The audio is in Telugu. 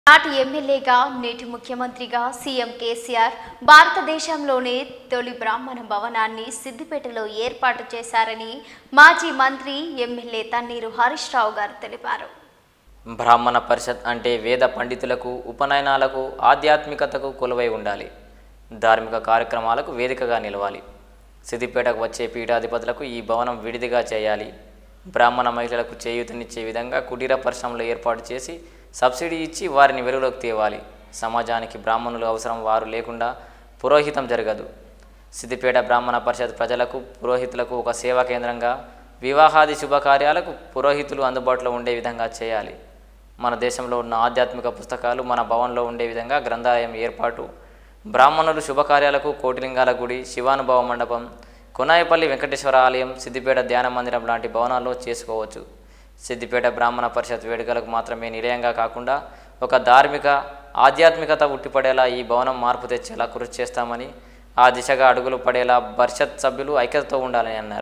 నాటి ఎమ్మెల్యేగా నేటి ముఖ్యమంత్రిగా సీఎం కేసీఆర్ భారతదేశంలోనే తొలి బ్రాహ్మణ భవనాన్ని సిద్దిపేటలో ఏర్పాటు చేశారని మాజీ మంత్రి ఎమ్మెల్యే తన్నీరు హరీష్ రావు గారు తెలిపారు బ్రాహ్మణ పరిషత్ అంటే వేద పండితులకు ఉపనయనాలకు ఆధ్యాత్మికతకు కొలువై ఉండాలి ధార్మిక కార్యక్రమాలకు వేదికగా నిలవాలి సిద్దిపేటకు వచ్చే పీఠాధిపతులకు ఈ భవనం విడిదిగా చేయాలి బ్రాహ్మణ మహిళలకు చేయూతనిచ్చే విధంగా కుటీర పరిశ్రమలు ఏర్పాటు చేసి సబ్సిడీ ఇచ్చి వారిని వెలుగులోకి తేవాలి సమాజానికి బ్రాహ్మణులు అవసరం వారు లేకుండా పురోహితం జరగదు సిద్దిపేట బ్రాహ్మణ పరిషత్ ప్రజలకు పురోహితులకు ఒక సేవా కేంద్రంగా వివాహాది శుభకార్యాలకు పురోహితులు అందుబాటులో ఉండే విధంగా చేయాలి మన దేశంలో ఉన్న ఆధ్యాత్మిక పుస్తకాలు మన భవన్లో ఉండే విధంగా గ్రంథాలయం ఏర్పాటు బ్రాహ్మణులు శుభకార్యాలకు కోటిలింగాల గుడి శివానుభవ మండపం కొనాయపల్లి వెంకటేశ్వర ఆలయం సిద్దిపేట ధ్యాన మందిరం లాంటి భవనాల్లో చేసుకోవచ్చు సిద్దిపేట బ్రాహ్మణ పరిషత్ వేడుకలకు మాత్రమే నిలయంగా కాకుండా ఒక ధార్మిక ఆధ్యాత్మికత ఉట్టిపడేలా ఈ భవనం మార్పు తెచ్చేలా కృషి చేస్తామని ఆ దిశగా అడుగులు పడేలా పరిషత్ సభ్యులు ఐక్యతతో ఉండాలని అన్నారు